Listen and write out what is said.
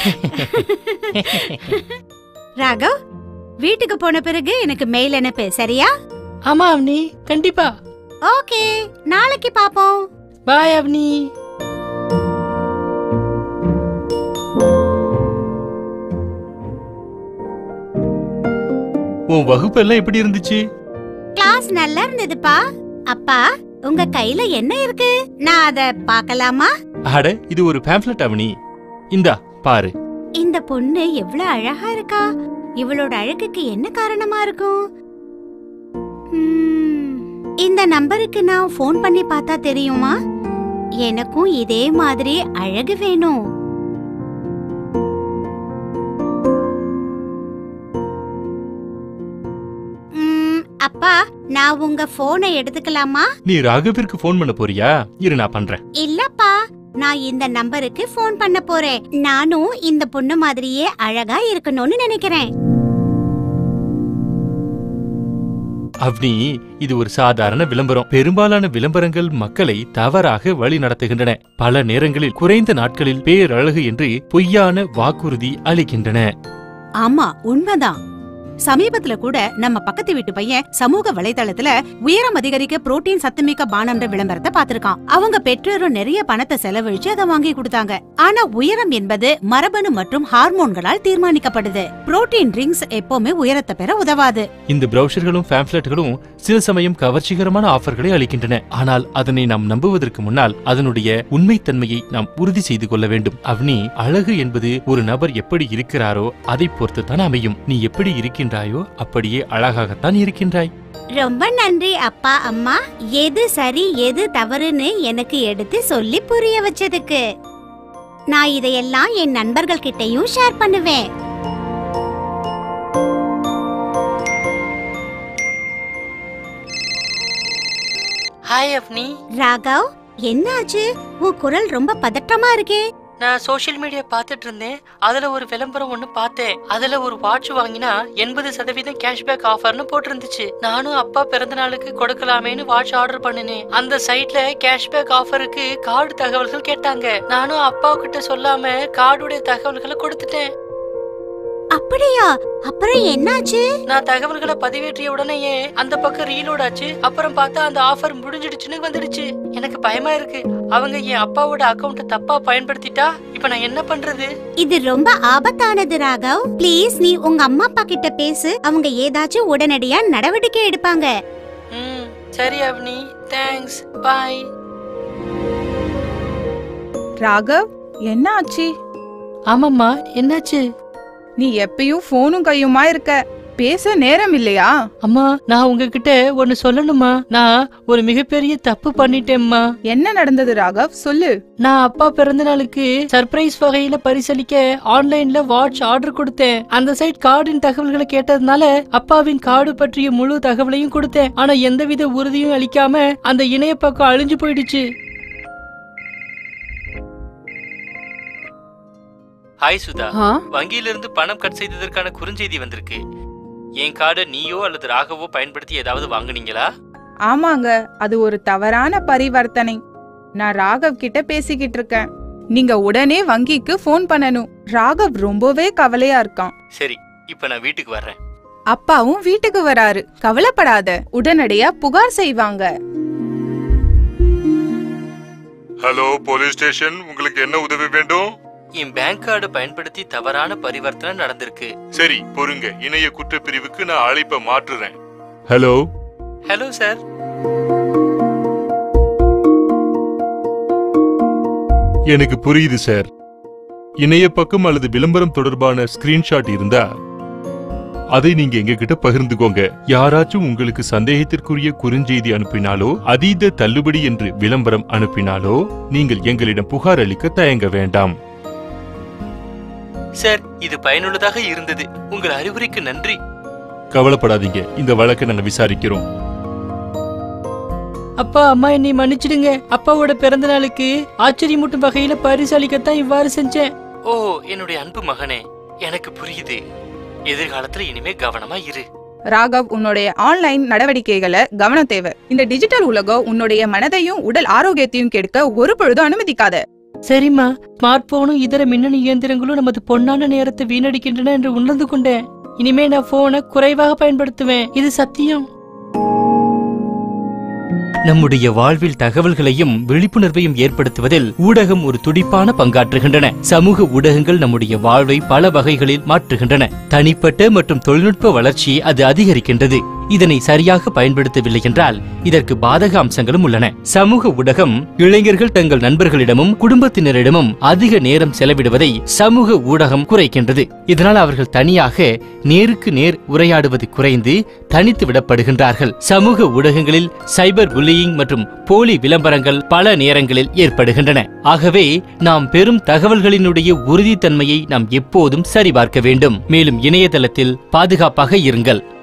ராகவ் வீட்டுக்கு போன பிறகு எனக்கு மெயில் அனுப்பு சரியா ஆமா அவனி கண்டிப்பா ஓகே நாளைக்கு பாப்போம் பாய் அவனி உன் வகுப்பெல்லாம் எப்படி இருந்துச்சு கிளாஸ் நல்லா இருந்ததுப்பா அப்பா உங்க கையில என்ன இருக்கு நான் அத பார்க்கலாமா அட இது ஒரு பேம்ப்ளெட் அவனி இந்தா பாரு இந்த பொண்ணு எவ்வளவு அழகா இருக்கா இவளோட அழகுக்கு என்ன காரணமா இருக்கும் ம், இந்த நம்பருக்கு நான் ஃபோன் பண்ணி பார்த்தா தெரியுமா எனக்கும் இதே மாதிரி அழகு வேணும் ம், அப்பா நான் உங்க போனை எடுத்துக்கலாமா நீ ராகவிற்கு ஃபோன் பண்ண போறியா இரு நான் பண்றேன் இல்லப்பா நான் இந்த நம்பருக்கு ஃபோன் பண்ண போறேன் நானும் இந்த பொண்ணு மாதிரியே அழகா இருக்கணும்னு நினைக்கிறேன் அவனி இது ஒரு சாதாரண விளம்பரம் பெரும்பாலான விளம்பரங்கள் மக்களை தவறாக வழி நடத்துகின்றன பல நேரங்களில் குறைந்த நாட்களில் பேரழகு என்று பொய்யான வாக்குறுதி அளிக்கின்றன ஆமா உண்மைதான் சமீபத்துல கூட நம்ம பக்கத்து வீட்டு பையன் சமூக வலைதளத்துல உயரம் அதிகரிக்க புரோட்டீன் சத்துமிக்க பானம்ன்ற விளம்பரத்தை பார்த்திருக்கான் அவங்க பெற்றோரும் நிறைய பணத்தை செலவழிச்சு அதை வாங்கி கொடுத்தாங்க ஆனா உயரம் என்பது மரபணு மற்றும் ஹார்மோன்களால் தீர்மானிக்கப்படுது புரோட்டீன் ட்ரிங்க்ஸ் எப்பவுமே உயரத்தை பெற உதவாது இந்த பிரவுசர்களும் பேம்ப்ளெட்களும் சில சமயம் கவர்ச்சிகரமான ஆஃபர்களை அளிக்கின்றன ஆனால் அதனை நாம் நம்புவதற்கு முன்னால் அதனுடைய உண்மைத்தன்மையை நாம் உறுதி செய்து கொள்ள வேண்டும் அவனி அழகு என்பது ஒரு நபர் எப்படி இருக்கிறாரோ அதை பொறுத்துத்தான் அமையும் நீ எப்படி இருக்கின்றாயோ அப்படியே அழகாகத்தான் இருக்கின்றாய் ரொம்ப நன்றி அப்பா அம்மா எது சரி எது தவறுன்னு எனக்கு எடுத்து சொல்லி புரிய வச்சதுக்கு நான் இதையெல்லாம் என் நண்பர்கள் கிட்டயும் ஷேர் பண்ணுவேன் ஹாய் அப்னி ராகவ் என்னாச்சு உன் குரல் ரொம்ப பதற்றமா இருக்கே நான் சோஷியல் மீடியா பார்த்துட்டு இருந்தேன் அதுல ஒரு விளம்பரம் ஒண்ணு பார்த்தேன் அதுல ஒரு வாட்ச் வாங்கினா எண்பது சதவீதம் கேஷ்பேக் ஆஃபர்னு போட்டிருந்துச்சு நானும் அப்பா பிறந்த நாளுக்கு கொடுக்கலாமேன்னு வாட்ச் ஆர்டர் பண்ணினேன் அந்த சைட்ல கேஷ்பேக் ஆஃபருக்கு கார்டு தகவல்கள் கேட்டாங்க நானும் அப்பா கிட்ட சொல்லாம கார்டுடைய தகவல்களை கொடுத்துட்டேன் அப்படியா அப்புறம் என்னாச்சு நான் தகவல்களை பதிவேற்றிய உடனேயே அந்த பக்கம் ரீலோட் ஆச்சு அப்புறம் பார்த்தா அந்த ஆஃபர் முடிஞ்சிடுச்சுன்னு வந்துடுச்சு எனக்கு பயமா இருக்கு அவங்க என் அப்பாவோட அக்கவுண்ட்டை தப்பா பயன்படுத்திட்டா இப்ப நான் என்ன பண்றது இது ரொம்ப ஆபத்தானது ராகவ் ப்ளீஸ் நீ உங்க அம்மா அப்பா கிட்ட பேசு அவங்க ஏதாச்சும் உடனடியா நடவடிக்கை எடுப்பாங்க ம் சரி அவனி தேங்க்ஸ் பாய் ராகவ் என்ன ஆச்சு ஆமாம்மா என்னாச்சு நீ எப்பயும் போனும் கையுமா இருக்க பேச நேரம் இல்லையா அம்மா நான் உங்ககிட்ட ஒன்னு சொல்லணுமா நான் ஒரு மிகப்பெரிய தப்பு பண்ணிட்டேம்மா என்ன நடந்தது ராகவ் சொல்லு நான் அப்பா பிறந்த நாளுக்கு சர்ப்ரைஸ் வகையில பரிசளிக்க ஆன்லைன்ல வாட்ச் ஆர்டர் கொடுத்தேன் அந்த சைட் கார்டின் தகவல்களை கேட்டதுனால அப்பாவின் கார்டு பற்றிய முழு தகவலையும் கொடுத்தேன் ஆனா எந்தவித உறுதியும் அளிக்காம அந்த இணைய பக்கம் அழிஞ்சு போயிடுச்சு ஹாய் சுதா ஆ? வங்கியிலிருந்து பணம் கட் செய்ததற்கான குறுஞ்செய்தி வந்திருக்கு என் கார்டை நீயோ அல்லது ராகவோ பயன்படுத்தி ஏதாவது வாங்குனீங்களா ஆமாங்க அது ஒரு தவறான பரிவர்த்தனை நான் ராகவ் கிட்ட பேசிக்கிட்டு இருக்கேன் நீங்க உடனே வங்கிக்கு ஃபோன் பண்ணணும் ராகவ் ரொம்பவே கவலையா இருக்கான் சரி இப்ப நான் வீட்டுக்கு வர்றேன் அப்பாவும் வீட்டுக்கு வராரு கவலைப்படாத உடனடியா புகார் செய்வாங்க ஹலோ போலீஸ் ஸ்டேஷன் உங்களுக்கு என்ன உதவி வேண்டும் என் பேங்க் கார்டு பயன்படுத்தி தவறான பரிவர்த்தனை நடந்திருக்கு சரி பொறுங்க இணைய குற்றப்பிரிவுக்கு நான் அழைப்ப மாற்றுறேன் ஹலோ ஹலோ சார் எனக்கு புரியுது சார் இணைய பக்கம் அல்லது விளம்பரம் தொடர்பான ஸ்கிரீன்ஷாட் இருந்தா அதை நீங்க எங்க கிட்ட பகிர்ந்துக்கோங்க யாராச்சும் உங்களுக்கு சந்தேகத்திற்குரிய குறுஞ்செய்தி அனுப்பினாலோ அதீத தள்ளுபடி என்று விளம்பரம் அனுப்பினாலோ நீங்கள் எங்களிடம் புகார் அளிக்க தயங்க வேண்டாம் சார் இது பயனுள்ளதாக இருந்தது உங்கள் அறிவுரைக்கு நன்றி கவலைப்படாதீங்க இந்த வழக்கை நாங்க விசாரிக்கிறோம் அப்பா அம்மா என்னை மன்னிச்சிடுங்க அப்பாவோட பிறந்த நாளுக்கு ஆச்சரியமூட்டும் வகையில பரிசு அளிக்கத்தான் இவ்வாறு செஞ்சேன் ஓ என்னுடைய அன்பு மகனே எனக்கு புரியுது எதிர்காலத்துல இனிமே கவனமா இரு ராகவ் உன்னுடைய ஆன்லைன் நடவடிக்கைகளை கவனம் தேவை இந்த டிஜிட்டல் உலகம் உன்னுடைய மனதையும் உடல் ஆரோக்கியத்தையும் கெடுக்க ஒரு பொழுதும் அனுமதிக்காத சரிம்மா ஸ்மார்ட் போனும் இதர மின்னணு இயந்திரங்களும் நமது பொன்னான நேரத்தை வீணடிக்கின்றன என்று உணர்ந்து கொண்டேன் இனிமே நான் போனை குறைவாக பயன்படுத்துவேன் இது சத்தியம் நம்முடைய வாழ்வில் தகவல்களையும் விழிப்புணர்வையும் ஏற்படுத்துவதில் ஊடகம் ஒரு துடிப்பான பங்காற்றுகின்றன சமூக ஊடகங்கள் நம்முடைய வாழ்வை பல வகைகளில் மாற்றுகின்றன தனிப்பட்ட மற்றும் தொழில்நுட்ப வளர்ச்சியை அது அதிகரிக்கின்றது இதனை சரியாக பயன்படுத்தவில்லை என்றால் இதற்கு பாதக அம்சங்களும் உள்ளன சமூக ஊடகம் இளைஞர்கள் தங்கள் நண்பர்களிடமும் குடும்பத்தினரிடமும் அதிக நேரம் செலவிடுவதை சமூக ஊடகம் குறைக்கின்றது இதனால் அவர்கள் தனியாக நேருக்கு நேர் உரையாடுவது குறைந்து தனித்து விடப்படுகின்றார்கள் சமூக ஊடகங்களில் சைபர் புல்லியிங் மற்றும் போலி விளம்பரங்கள் பல நேரங்களில் ஏற்படுகின்றன ஆகவே நாம் பெறும் தகவல்களினுடைய உறுதித்தன்மையை நாம் எப்போதும் சரிபார்க்க வேண்டும் மேலும் இணையதளத்தில் பாதுகாப்பாக இருங்கள்